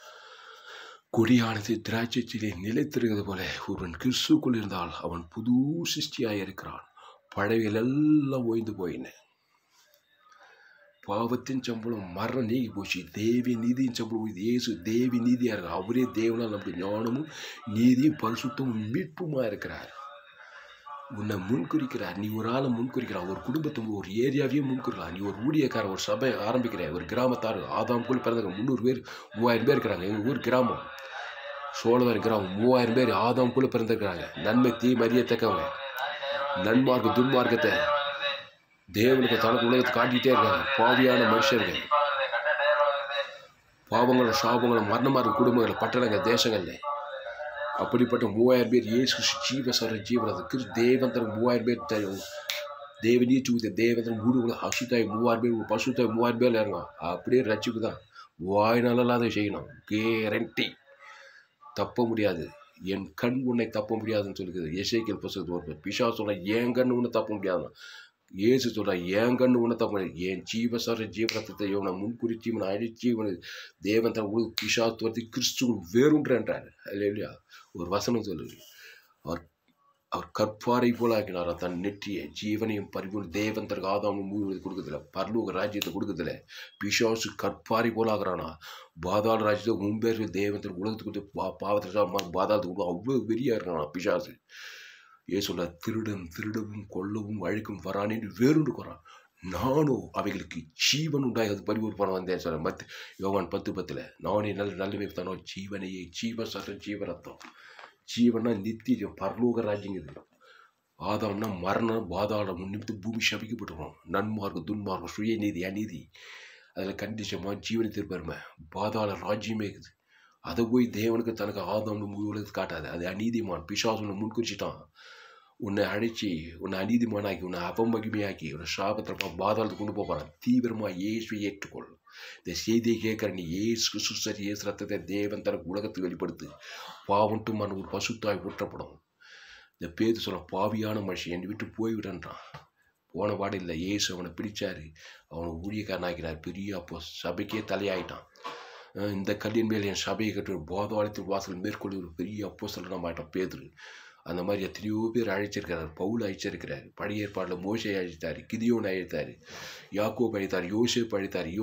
கொடியானது திராட்சைச்சிலே நிலைத்திருக்கிறது போல ஒருவன் கிறிஸ்துக்குள் இருந்தால் அவன் புது சிருஷ்டியாய் இருக்கிறான் பழையல் எல்லாம் ஓய்ந்து போயின பாவத்தின் சம்பளம் மரணம் நீங்கி போச்சு தேவி நீதியின் சம்பளம் இது இயேசு தேவி நீதியா இருக்கு அவரே தேவனால் நமக்கு ஞானமும் நீதியும் பரிசுத்தமும் மீட்புமா இருக்கிறார் உன்னை முன்குறிக்கிறார் நீ ஒரு ஆளை முன்குறிக்கிறார் ஒரு குடும்பத்தை ஒரு ஏரியாவையே முன்குறிக்கலாம் நீ ஒரு ஊழியக்கார ஒரு சபை ஆரம்பிக்கிற ஒரு கிராமத்தார் ஆதாம்குள் பிறந்த முந்நூறு பேர் மூவாயிரம் பேர் இருக்கிறாங்க எங்கள் ஊர் கிராமம் சோழவர் கிராமம் மூவாயிரம் பேர் ஆதாம்குள்ள பிறந்திருக்கிறாங்க நன்மை தீ மறியத்தக்கவங்க நன்மார்க்க துன்மார்க்கத்தை தேவனுக்கு தனக்கு உலகத்தை காட்டிகிட்டே இருக்காங்க பாவியான மனுஷர்கள் பாவங்களும் சாபங்களும் மரணமாக இருக்க குடும்பங்கள் பட்டணங்கள் தேசங்கள்ல அப்படிப்பட்ட மூவாயிரம் பேர் இயேசு கிறிஸ்து ஜீவசர ஜீவனது கிறிஸ்து தேவந்தரம் மூவாயிரம் பேர் தெரியும் தேவ நீச்சு ஊத்த தேவந்தரம் மூணு உலக அசுத்தாய் மூவாயிரம் பேர் பசுத்தாய் மூவாயிரம் பேர் இறங்கும் அப்படியே ரட்சிப்பு தான் வாய்னாலெல்லாம் அதை செய்யணும் கேரண்டி தப்ப முடியாது என் கண் உன்னை தப்ப முடியாதுன்னு சொல்லுது எசைக்கல் புஸ்தகத்தில் ஒரு பிஷா சொல்ல என் கண் உன்னை தப்ப முடியாதுன்னு ஏசு சொல்ற என் கண்ணு உன்னை தப்ப முடியாது என் ஜீவசர ஜீவரத்தத்தை இவனை முன்குறிச்சி இவனை அழிச்சு இவனை தேவன் தன் உலக பிஷா துரத்தி கிறிஸ்துவ வேறுன்றார் இல்லையா ஒரு வசனம் சொல்லுது அவர் அவர் கற்பாரை போல ஆக்கினாரா தன் நெற்றியை ஜீவனையும் பரிபூர்ண தேவன் தனக்கு ஆதாமும் மூவி கொடுக்குறதில்ல பரலோக ராஜ்யத்தை கொடுக்குறதில்ல பிசாசு கற்பாரை போல ஆகிறானா பாதாள ராஜ்யத்தை முன்பேர் தேவன் தனக்கு உலகத்துக்கு கொடுத்து பா பாவத்தை பாதாளத்துக்கு கொடுத்து அவ்வளோ வெறியா இருக்கானா பிசாசு ஏ சொல்ல திருடன் திருடவும் கொல்லவும் அழிக்கும் வரானேன்னு வேறுண்டு போகிறான் நானும் அவைகளுக்கு ஜீவன் உண்டாய் அது பரிபூர்ணம் வந்தேன் சொல்ல மத் யோவான் பத்து பத்தில் நானே நல்ல நல்ல தானோ ஜீவனையே ஜீவ சர ஜீவரத்தம் ஜீவனா நித்தியம் பரலோக ராஜ்யங்குது ஆதாம்னா மரணம் பாதாளம் நிமித்து பூமி சபிக்கப்பட்டுரும் நன்மார்க்கம் துன்மார்க்கம் சுயநீதி அநீதி அதில் கண்டிஷமாக ஜீவனை திருப்பருமை பாதாள ராஜ்யமே இருக்குது அதை போய் தேவனுக்கு தனக்கு ஆதாம்னு முழுவதுக்கு காட்டாது அது அநீதிமான் பிசாசுன்னு முன்குறிச்சிட்டான் உன்னை அழைச்சி உன்னை அநீதிமானாக்கி உன்னை அபமகிமையாக்கி உன்னை சாபத்திரமா பாதாளத்துக்கு கொண்டு போகிறான் தீவிரமாக இயேசுவை ஏற்றுக்கொள் இந்த செய்தியை கேட்குற நீ ஏசு கிறிஸ்துசர் இயேசு ரத்தத்தை தேவன் தனக்கு உலகத்துக்கு வெளிப்படுத்து பாவன்ட்டுமான ஒரு பசுத்தாய் ஊற்றப்படும் இந்த பேது சொல்ல பாவியான மனுஷன் என்னை விட்டு போய்விடன்றான் போன பாடு இல்லை ஏசு அவனை பிடிச்சாரு அவனை ஊழியக்காரனாக்கிறார் பெரிய அப்போ சபைக்கே தலையாயிட்டான் அஹ் இந்த கல்லின் மேல் என் சபையை கட்டு போதவாளத்தின் வாசல் மேற்கொள்ள ஒரு பெரிய அப்போ சொல்ல மாட்டான் பேதுரு அந்த மாதிரி எத்தனையோ பேர் அழைச்சிருக்கிறார் பவுல் அழைச்சிருக்கிறார் பழைய ஏற்பாடில் மோசை அழைத்தார் கிதியோன் அழைத்தார் யாக்கோப் அழைத்தார் யோசேப் அழைத்தார் யோ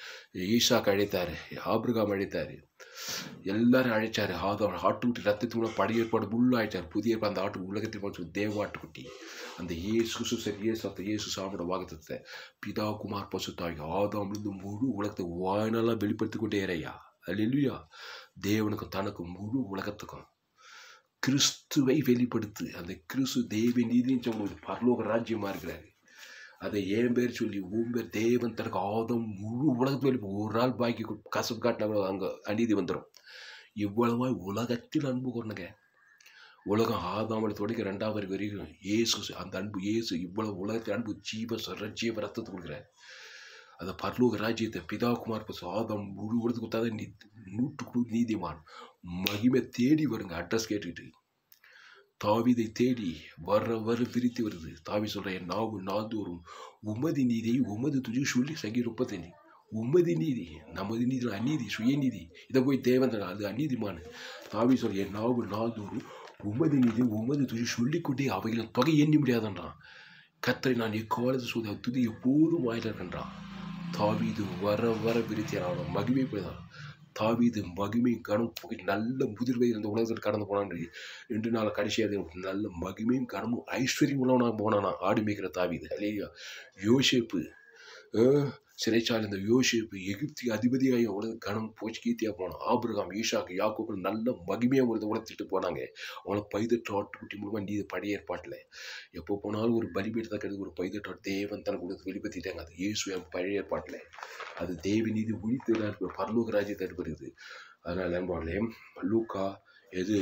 ஈசாக் அழைத்தார் ஆபிரகாம் அழைத்தார் எல்லாரும் அழைச்சாரு ஆதம் ஆட்டுக்குட்டி ரத்தத்துக்குள்ள பழைய ஏற்பாடு முள்ள அழைச்சார் புதிய ஏற்பாடு அந்த ஆட்டு உலகத்தில் பார்த்து தேவாட்டுக்குட்டி அந்த இயேசு கிறிஸ்து சரி இயேசு அந்த இயேசு சாமியோட வாக்குத்தத்தை பிதா குமார் பசுத்தாய் ஆதாம்லேருந்து முழு உலகத்தை வாய்நாளாக வெளிப்படுத்தி கொண்டே இறையா அல்லா தேவனுக்கும் தனக்கும் முழு உலகத்துக்கும் கிறிஸ்துவை வெளிப்படுத்து அந்த கிறிஸ்து தேவ நீதின்னு சொல்லுவது பரலோக ராஜ்யமா இருக்கிறாரு அதை ஏன் பேர் சொல்லி உன் பேர் தேவன் தனக்கு ஆதம் முழு உலகத்து வெளி ஒரு நாள் பாக்கி கசப்பு காட்டினா அங்கே அநீதி வந்துடும் இவ்வளவா உலகத்தில் அன்பு கொண்டுங்க உலகம் ஆதாமலை தொடங்கி ரெண்டாவது வரைக்கும் இயேசு அந்த அன்பு இயேசு இவ்வளவு உலகத்தில் அன்பு ஜீவ சர ஜீவ ரத்தத்தை கொடுக்குறாரு அந்த பரலோக ராஜ்யத்தை பிதா குமார் பசு ஆதம் முழு உலகத்துக்கு கொடுத்தாத நீ நூற்றுக்கு நீதிமான் மகிமை தேடி வருங்க அட்ரஸ் கேட்டுக்கிட்டு தாவிதை தேடி வர வர விரித்து வருது தாவி சொல்ற என் நாவு நாள்தோறும் உமதி நீதியை உமது துதி சொல்லி சங்கி முப்பத்தஞ்சு உமதி நீதி நமது நீதி அநீதி சுயநீதி இதை போய் தேவன் அது அநீதிமான தாவி சொல்ற என் நாவு நாள்தோறும் உமது நீதி உமது துதி சொல்லிக்கொண்டே அவைகளின் தொகை எண்ணி முடியாதன்றான் கத்தரை நான் எக்காலத்து சூத துதி எப்போதும் வாயில இருக்கின்றான் தாவீது வர வர விரித்தியான் அவனோட மகிமை போய்தான் தாவீது மகிமை கனம் புகை நல்ல முதிர்வை இருந்த உலகத்தில் கடந்து போனான் ரெண்டு நாள் கடைசியாக நல்ல மகிமையும் கனமும் ஐஸ்வர்யம் உள்ளவனாக போனானா ஆடு மேய்க்கிற தாவீது இல்லையா யோசிப்பு சிறைச்சாலை இந்த யோசிப்பு எகிப்தி அதிபதியாக உலக கனம் போச்சு கீர்த்தியாக போனான் ஆபிரகாம் ஈஷாக்கு யாக்கோக்கு நல்ல மகிமையாக ஒரு உலகத்திட்டு போனாங்க அவனை பைதட்டு ஆட்டுக்குட்டி மூலமாக நீதி பழைய ஏற்பாட்டில் எப்போ போனாலும் ஒரு பலிபீடு தான் கிடையாது ஒரு பைதட்டு தேவன் தனக்கு கொடுத்து வெளிப்படுத்திட்டாங்க அது இயேசு என் பழைய ஏற்பாட்டில் அது தேவி நீதி உழித்து இருக்கிற பரலோக ராஜ்யத்தை இருக்கிறது அதனால் நண்பாளே லூக்கா எது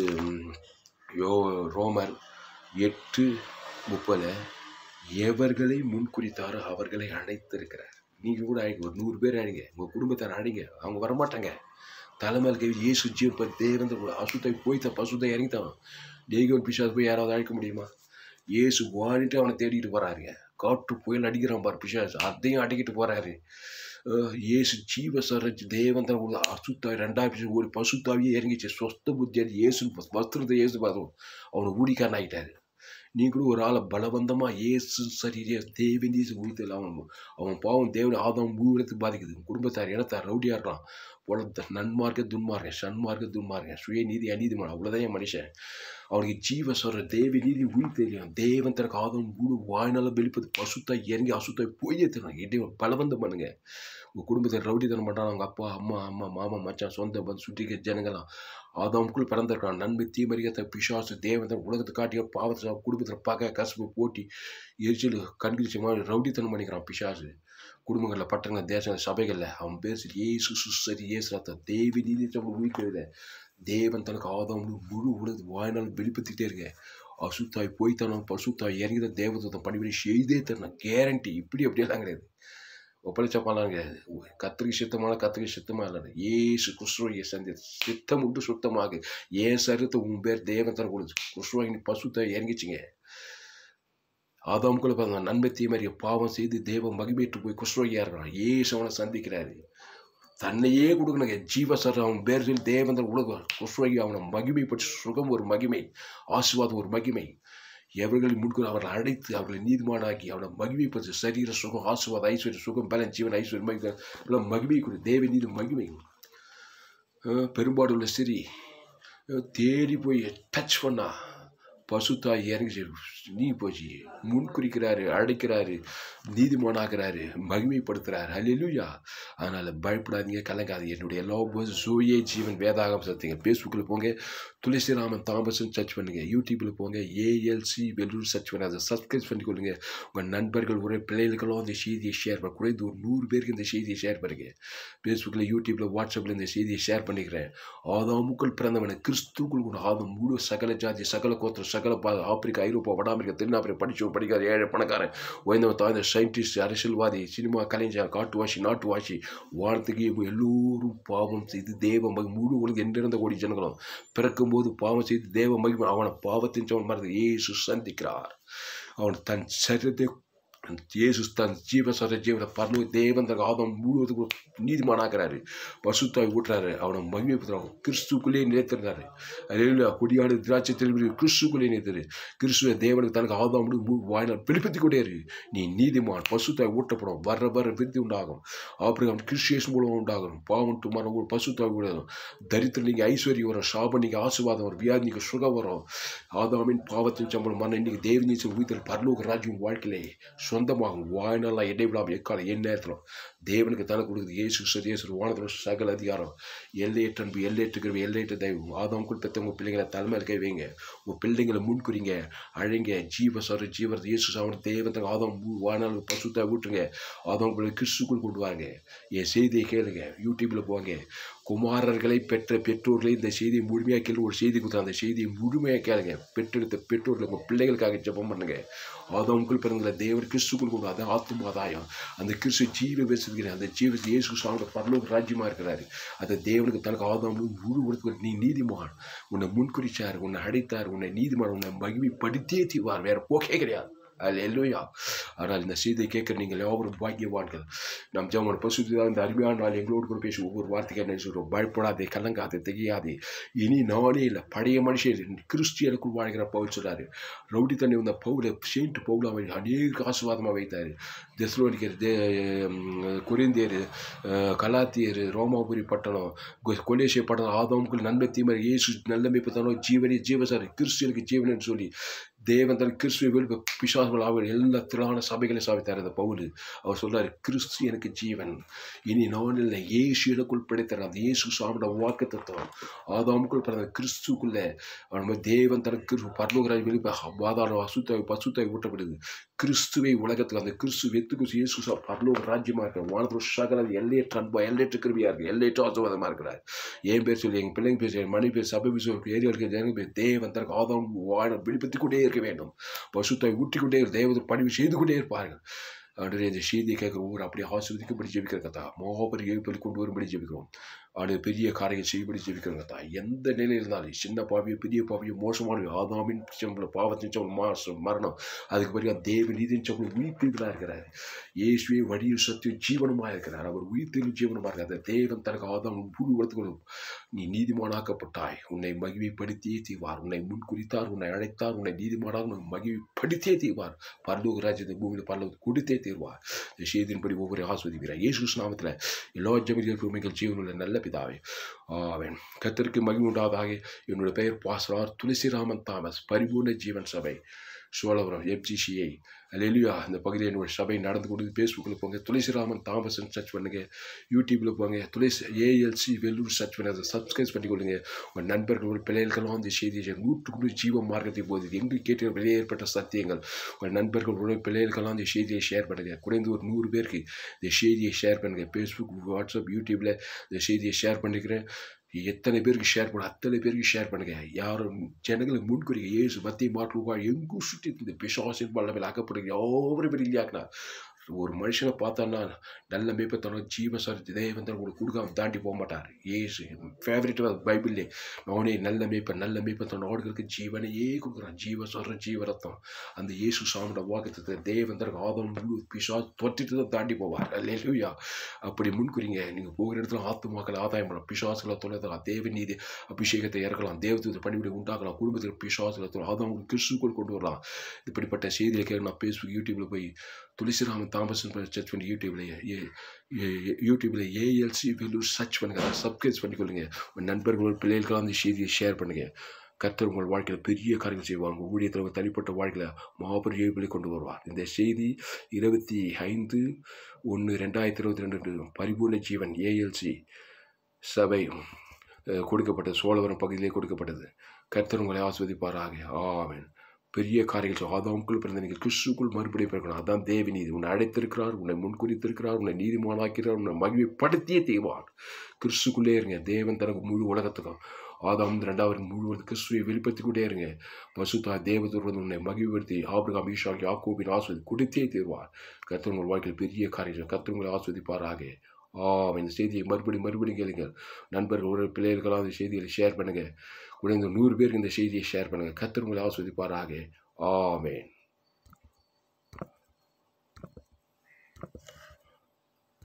யோ ரோமர் எட்டு முப்பது எவர்களை முன்குறித்தாரோ அவர்களை அழைத்திருக்கிறார் நீங்கள் கூட அழைங்க ஒரு நூறு பேர் அழைங்க உங்கள் குடும்பத்தார் அழைங்க அவங்க வரமாட்டாங்க தலைமையில் கவி ஏசு ஜீவன் தேவந்த அசுத்தை போய் தான் பசுத்தை இறங்கித்தான் டெய்கோன் பிசாஸ் போய் யாராவது அழைக்க முடியுமா ஏசு வாடிட்டு அவனை தேடிட்டு போறாருங்க காட்டு புயல் அடிக்கிறான் பாரு பிசாஸ் அதையும் அடிக்கிட்டு போறாரு ஏசு ஜீவ சரஜ் தேவன் தன் அசுத்தாவி ரெண்டாயிரம் ஒரு பசுத்தாவியே இறங்கிச்சு சொஸ்த புத்தியார் ஏசு வஸ்திரத்தை ஏசு பார்த்தோம் அவனை ஊடிக்காரன் ஆகிட்டாரு நீங்களும் ஒரு ஆளை பலவந்தமாக ஏசு சரீரிய தேவன் ஏசு உயிர்த்தல் அவன் அவன் பாவம் தேவன் ஆதம் ஊழத்துக்கு பாதிக்குது குடும்பத்தார் இனத்தார் ரவுடியாக இருக்கலாம் போல நன்மார்க்க துன்மார்க்க சன்மார்க்க துன்மார்க்க சுய நீதி அநீதிமான அவ்வளோதான் என் மனுஷன் அவனுக்கு ஜீவ சொல்ற தேவ நீதி உயிர் தெரியும் தேவன் தனக்கு ஆதம் ஊடு வாய்நாள வெளிப்பது பசுத்தாய் இறங்கி அசுத்தாய் போயே தருவாங்க இடையே பலவந்தம் பண்ணுங்க உங்கள் குடும்பத்தை ரவுடி தர மாட்டான் அவங்க அப்பா அம்மா அம்மா மாமா மச்சான் சொந்த பந்து சுட்டிக்க ஜனங்களாம் ஆதாமுக்குள் பிறந்திருக்கான் நன்மை தீமறியத்தை பிசாசு தேவன் உலகத்தை காட்டிய பாவத்தை குடும்பத்தில் பார்க்க கசப்பு போட்டி எரிச்சல் கண்கிழிச்ச மாதிரி ரவுடித்தனம் பண்ணிக்கிறான் பிசாசு குடும்பங்களில் பட்டங்கள் தேசங்கள் சபைகளில் அவன் பேசி ஏசு சுசரி ஏசு ரத்த தேவி நீதி உயிர்க்கிறத தேவன் தனக்கு ஆதாம் முழு உலக வாய்நாள் வெளிப்படுத்திட்டே இருக்க அசுத்தாய் போய்த்தானோ பசுத்தாய் இறங்கித தேவதத்தை பணிபடி செய்தே தரணும் கேரண்டி இப்படி அப்படியெல்லாம் கிடையாது ஒப்பளிச்சப்பாலாம் கிடையாது கத்திரிக்கு சித்தமான கத்திரிக்கு சித்தமா இல்லை ஏசு குஸ்ரோயை சந்தி சித்தம் உண்டு சுத்தமாக ஏன் சரீரத்தை உன் பேர் தேவன் தர கொடுத்து குஸ்ரோய் பசுத்தை இறங்கிச்சிங்க ஆதாமுக்குள்ள பாருங்க நன்மை தீமறிய பாவம் செய்து தேவ மகிமேற்று போய் குஸ்ரோகியா இருக்கிறான் ஏசு அவனை சந்திக்கிறாரு தன்னையே கொடுக்கணுங்க ஜீவசர் அவன் பேர் சொல்லி தேவந்தர் உலகம் குஸ்ரோகி அவனை மகிமைப்பட்டு சுகம் ஒரு மகிமை ஆசிர்வாதம் ஒரு மகிமை எவர்களை முன்கூர் அவர்களை அழைத்து அவர்களை நீதிமானாக்கி அவனை மகிமைப்பட்டு சரீர சுகம் ஆசிர்வாத ஐஸ்வர்ய சுகம் பலன் ஜீவன் ஐஸ்வர்யம் மகிமை எல்லாம் மகிமை கொடு தேவ நீதி மகிமை பெரும்பாடு உள்ள சரி தேடி போய் டச் பண்ணா பசுத்தாய் இறங்கி நீ போச்சு முன்குறிக்கிறாரு அழைக்கிறாரு நீதிமானாகிறாரு மகிமைப்படுத்துறாரு அல்லா அதனால் பயப்படாதீங்க கலங்காதீங்க என்னுடைய எல்லா போது சூயே ஜீவன் வேதாகம் சத்திங்க ஃபேஸ்புக்கில் போங்க துளசிராமன் தாமசன் சர்ச் பண்ணுங்க யூடியூப்பில் போங்க ஏஎல்சி வெல்லூர் சர்ச் பண்ணி அதை சப்ஸ்கிரைப் பண்ணிக்கொள்ளுங்க உங்கள் நண்பர்கள் உடைய பிள்ளைகளுக்கெல்லாம் அந்த செய்தியை ஷேர் பண்ண குறைந்து ஒரு நூறு பேருக்கு இந்த செய்தியை ஷேர் பண்ணுங்க ஃபேஸ்புக்கில் யூடியூப்பில் வாட்ஸ்அப்பில் இந்த செய்தியை ஷேர் பண்ணிக்கிறேன் ஆதாமுக்கள் பிறந்தவனை கிறிஸ்துக்குள் கூட ஆதம் முழு சகல ஜாதி சகல கோத்திரம் சகல பா ஆப்பிரிக்கா ஐரோப்பா வட அமெரிக்கா தென்னாப்பிரிக்கா படிச்சு படிக்காத ஏழை பணக்காரன் உயர்ந்தவன் தாழ்ந்த சயின்டிஸ்ட் அரசியல்வாதி சினிமா கலைஞர் காட்டுவாசி நாட்டுவாசி வானத்துக்கு எல்லோரும் பாவம் செய்து தேவ மகி முழு உலகம் என்றிருந்த கோடி ஜனங்களும் பிறக்கும்போது பாவம் செய்து தேவ மகிமை அவனை பாவத்தின் சவன் மறந்து ஏசு சந்திக்கிறார் அவன் தன் சரீரத்தை இயேசு தன் ஜீவசர ஜீவன பரலோ தேவன் தன் ஆதம் முழுவதுக்கும் நீதிமானாக்குறாரு பசுத்தாய் ஊட்டுறாரு அவனை மகிமைப்படுத்துறாங்க கிறிஸ்துக்குள்ளே நிலைத்திருந்தாரு அதில் கொடியாடு திராட்சை தெளிவு கிறிஸ்துக்குள்ளே நிலைத்தாரு கிறிஸ்துவ தேவனுக்கு தனக்கு ஆதாம் முழு வாயினால் வெளிப்படுத்திக் கொண்டே இரு நீ நீதிமான் பசுத்தாய் ஊட்டப்படும் வர வர விருத்தி உண்டாகும் அப்புறம் கிறிஸ்டியஸ் மூலம் உண்டாகும் பாவம் துமாரம் ஒரு பசுத்தாய் விடும் தரித்திரம் நீங்கள் ஐஸ்வர்யம் வரும் சாபம் நீங்கள் ஆசீர்வாதம் வரும் வியாதி நீங்கள் சுகம் வரும் ஆதாமின் பாவத்தின் சம்பளம் மன இன்னைக்கு தேவநீச்சல் உயிர்த்தல் பரலோக ராஜ்யம் வாழ்க்கையிலே சொந்தமாகும் வாழ்நாளாக இடைவிடாமல் எக்காலம் என் நேரத்திலும் தேவனுக்கு தலை கொடுக்குது இயேசு சரியேசு வானத்தில் சகல அதிகாரம் எல்லையற்ற அன்பு எல்லையற்ற கிருபை எல்லையற்ற தெய்வம் ஆதாமுக்குள் பெற்ற உங்கள் பிள்ளைங்களை தலைமையில் கை வைங்க உங்கள் பிள்ளைங்களை முன்குறிங்க அழைங்க ஜீவ சரு ஜீவர் இயேசு சாமன் தேவத்தை ஆதாம் வாழ்நாள் பசுத்தை ஊட்டுங்க ஆதாம் பிள்ளை கிறிஸ்துக்குள் கொண்டு வாங்க என் செய்தியை கேளுங்க யூடியூப்பில் போங்க குமாரர்களை பெற்ற பெற்றோர்களை இந்த செய்தியை முழுமையாக கேள்வி ஒரு செய்தி கொடுத்தா அந்த செய்தியை முழுமையாக கேளுங்க பெற்றெடுத்த பெற்றோர்கள் உங்கள் பிள்ளைகளுக்காக ஜெபம் பண்ணுங்க ஆதாமுக்குள் பிறந்த தேவர் கிறிஸ்துக்குள் கொண்டு அது ஆத்மாதாயம் அந்த கிறிஸ்து ஜீவ பேசுகிறேன் அந்த ஜீவ இயேசு சாமி பரலோக ராஜ்யமாக இருக்கிறாரு அந்த தேவனுக்கு தனக்கு ஆதாம் முழு கொடுத்து நீ நீதிமான் உன்னை முன்குறிச்சார் உன்னை அடைத்தார் உன்னை நீதிமான் உன்னை மகிமைப்படுத்தியே தீவார் வேற போக்கே கிடையாது அது எல்லோயா ஆனால் இந்த செய்தியை கேட்குற நீங்கள் யாவரும் பாக்கியவான்கள் நம் ஜமன் பசுதான் இந்த அருமையான நாள் எங்களோடு கூட பேசி ஒவ்வொரு வார்த்தைக்கு என்ன சொல்கிறோம் பயப்படாதே கலங்காதே திகையாதே இனி நானே இல்லை பழைய மனுஷன் கிறிஸ்டியனுக்குள் வாழ்கிற பவுல் சொல்றாரு ரவுடி தண்ணி வந்த பவுலை செயின்ட் பவுல் அவன் அநேக ஆசீர்வாதமாக வைத்தார் தெஸ்லோனிக்கர் தே குரிந்தியர் கலாத்தியர் ரோமாபுரி பட்டணம் கொ- கொலேசிய பட்டணம் ஆதாமுக்குள் நன்மை தீமர் இயேசு நல்லமை பத்தனோ ஜீவனே ஜீவசாரி கிறிஸ்டியனுக்கு ஜீவனன்னு சொல்லி தேவன் தன் கிறிஸ்துவை வெளிப்ப பிசாசுகள் அவர் எல்லா திரளான சபைகளையும் சாவித்தார் அந்த பவுல் அவர் சொல்றாரு கிறிஸ்து எனக்கு ஜீவன் இனி நான் இல்லை இயேசு எனக்குள் பிடித்தார் அந்த இயேசு சாமியோட வாக்கு தத்துவம் ஆதாமுக்குள் பிறந்த கிறிஸ்துக்குள்ள நம்ம தேவன் தன் கிறிஸ்து பரலோகராய் வெளிப்ப பாதாள அசுத்தாய் பசுத்தாய் ஊட்டப்படுது கிறிஸ்துவை உலகத்துக்கு அந்த கிறிஸ்து வெத்துக்கு இயேசு சா- பரலோக ராஜ்யமா இருக்கிற வானத்தில் சகல எல்லையற்ற அன்பா எல்லையற்ற கிருபியா இருக்கு எல்லையற்ற ஆசீர்வாதமா இருக்கிறார் என் பேர் சொல்லி எங்கள் பிள்ளைங்க பேர் சொல்லி மணி பேர் சபை பேர் ஏரியாவுக்கு ஜனங்க பேர் தேவன் தனக்கு ஆதாம் வாழ வெளிப்படுத்திக் கொண்டே இருக்க வேண்டும் பசுத்தாய் ஊட்டிக்கொண்டே இரு தேவதை பணிவு செய்து கொண்டே இருப்பார்கள் ஆண்டு இந்த செய்தியை கேட்குற ஊர் அப்படியே ஆசிர்வதிக்கப்படி ஜெபிக்கிற கதா மோகப்பரி எழுப்பி கொண்டு வரும்படி ஜெபிக்கிறோம் ஆண்டு பெரிய காரியங்கள் செய்யும்படி ஜெபிக்கிறோம் கதா எந்த நிலையில் இருந்தாலும் சின்ன பாவியோ பெரிய பாவியோ மோசமான ஆதாமின் சம்பளம் பாவத்தின் சம்பளம் மாசம் மரணம் அதுக்கு பிறகு தேவ நீதியின் சம்பளம் உயிர்த்தீர்களாக இருக்கிறார் இயேசுவே வழியில் சத்தியம் ஜீவனமாக இருக்கிறார் அவர் உயிர்த்தெழும் ஜீவனமாக இருக்கிறார் அந்த தேவன் தனக்கு ஆதாம் புழு வளர்த்துக்கொள்ளும் நீ நீதிமானாக்கப்பட்டாய் உன்னை மகிமைப்படுத்தியே தீவார் உன்னை முன்குறித்தார் உன்னை அழைத்தார் உன்னை நீதிமானாக உன்னை மகிமைப்படுத்தியே தீவார் பரலோக ராஜ்யத்தை பூமியில் பரலோக கொடுத்தே தீர்வார் இந்த செய்தியின்படி ஒவ்வொரு ஆஸ்வதிக்கிறார் இயேசு கிறிஸ்து நாமத்தில் எல்லா ஜெமிகள் உண்மைகள் ஜீவனுள்ள நல்ல பிதாவே ஆவன் கத்தருக்கு மகிமை உண்டாதாக என்னோட பெயர் பாசரார் துளசிராமன் தாமஸ் பரிபூர்ண ஜீவன் சபை சோழபுரம் எஃப்ஜிசிஐ அலையிலுயா இந்த பகுதியில் என்னோட சபை நடந்து கொண்டு ஃபேஸ்புக்கில் போங்க துளசிராமன் தாமஸ்ன்னு சர்ச் பண்ணுங்க யூடியூப்பில் போங்க துளசி ஏஎல்சி வெல்லூர் சர்ச் பண்ணி அதை சப்ஸ்கிரைப் பண்ணிக்கொள்ளுங்க உங்கள் நண்பர்கள் பிள்ளைகளுக்கெல்லாம் இந்த செய்தியை நூற்றுக்கு நூறு ஜீவ மார்க்கத்தை போகுது எங்கு கேட்டு வெளியே ஏற்பட்ட சத்தியங்கள் உங்கள் நண்பர்களோட பிள்ளைகளுக்கெல்லாம் இந்த செய்தியை ஷேர் பண்ணுங்கள் குறைந்து ஒரு நூறு பேருக்கு இந்த செய்தியை ஷேர் பண்ணுங்கள் ஃபேஸ்புக் வாட்ஸ்அப் யூடியூப்பில் இந்த செய்தியை ஷேர் பண்ணிக்கிறேன் எத்தனை பேருக்கு ஷேர் பண்ண அத்தனை பேருக்கு ஷேர் பண்ணுங்க யாரும் ஜனங்களுக்கு முன்குறிங்க ஏசு மத்திய மாற்றுவா எங்கும் சுற்றி இந்த பிசாசின் வல்லமையில் அகப்படுங்க யாரும் பேர் இல்லையாக்குனா ஒரு மனுஷனை பார்த்தான்னா நல்ல மேய்ப்பத்தனோ ஜீவசரி தேவன் தான் உங்களுக்கு கொடுக்காம தாண்டி போக மாட்டார் ஏசு ஃபேவரட் பைபிள்லே நானே நல்ல மேய்ப்பன் நல்ல மேய்ப்பத்தன் நாடுகளுக்கு ஜீவனையே கொடுக்குறான் ஜீவசரம் ஜீவரத்தம் அந்த இயேசு சாமியோட வாக்கத்தை தேவன் தான் ஆதம் முழு பிசா தொட்டிட்டு தான் தாண்டி போவார் அல்லேலூயா அப்படி முன்குறிங்க நீங்கள் போகிற இடத்துல ஆத்துமாக்கள் ஆதாயம் பண்ணலாம் பிசாசுகளை தொலைதலாம் தேவ நீதி அபிஷேகத்தை இறக்கலாம் தேவதூத பணிவிடை உண்டாக்கலாம் குடும்பத்தில் பிசாசுகளை தொலை அதை உங்களுக்கு கிறிஸ்துக்குள் கொண்டு வரலாம் இப்படிப்பட்ட செய்திகளை கேட்க நான் ஃபேஸ்புக் யூடியூப்பில் போய் துளசிராமன் தாமசன் சர்ச் பண்ணி யூடியூப்பில் யூடியூப்பில் ஏஎல்சி வெல்லூர் சர்ச் பண்ணுங்க அதை சப்ஸ்கிரைப் பண்ணிக்கொள்ளுங்க உங்கள் நண்பர்களோட பிள்ளைகளுக்கெல்லாம் அந்த செய்தியை ஷேர் பண்ணுங்கள் கர்த்தர் உங்கள் வாழ்க்கையில் பெரிய காரியங்கள் செய்வார் உங்கள் ஊழியத்தில் உங்கள் தனிப்பட்ட வாழ்க்கையில் மாபெரும் ஏவுகளை கொண்டு வருவார் இந்த செய்தி இருபத்தி ஐந்து ஒன்று ரெண்டாயிரத்தி இருபத்தி ரெண்டு பரிபூர்ண ஜீவன் ஏஎல்சி சபை அஹ், கொடுக்கப்பட்டது சோழவரம் பகுதியிலே கொடுக்கப்பட்டது கர்த்தர் உங்களை ஆஸ்வதிப்பாராக ஆமென் பெரிய காரியங்கள் ஆதாமுக்குள் பிறந்த நீங்கள் கிறிஸ்துக்குள் மறுபடியும் பிறக்கணும் அதான் தேவி நீதி உன்னை அழைத்திருக்கிறார் உன்னை முன்குறித்திருக்கிறார் உன்னை நீதிமானாக்கிறார் உன்னை மகிமைப்படுத்தியே தீவார் கிறிஸ்துக்குள்ளே இருங்க தேவன் தனக்கு முழு உலகத்துக்கும் ஆதாம் ரெண்டாவது முழு கிறிஸ்துவை வெளிப்படுத்தி கொண்டே இருங்க பசுத்தா தேவதூர் உன்னை மகிழ்ப்படுத்தி ஆபிரகாம் ஈஷாக் யாக்கோபின் ஆஸ்வதி கொடுத்தே தீர்வார் கர்த்தர் உங்கள் வாழ்க்கையில் பெரிய காரியங்கள் கர்த்தர் உங்களை ஆஸ்வதிப்பாராக ஆம் இந்த செய்தியை மறுபடியும் மறுபடியும் கேளுங்க நண்பர்கள் ஒரு பிள்ளைகளுக்கெல்லாம் இந்த செய்திகளை ஷேர் பண்ணுங்க குறைந்த நூறு பேருக்கு இந்த செய்தியை ஷேர் பண்ணுங்க கர்த்தர் உங்களை ஆஸ்வதிப்பாராக ஆமென்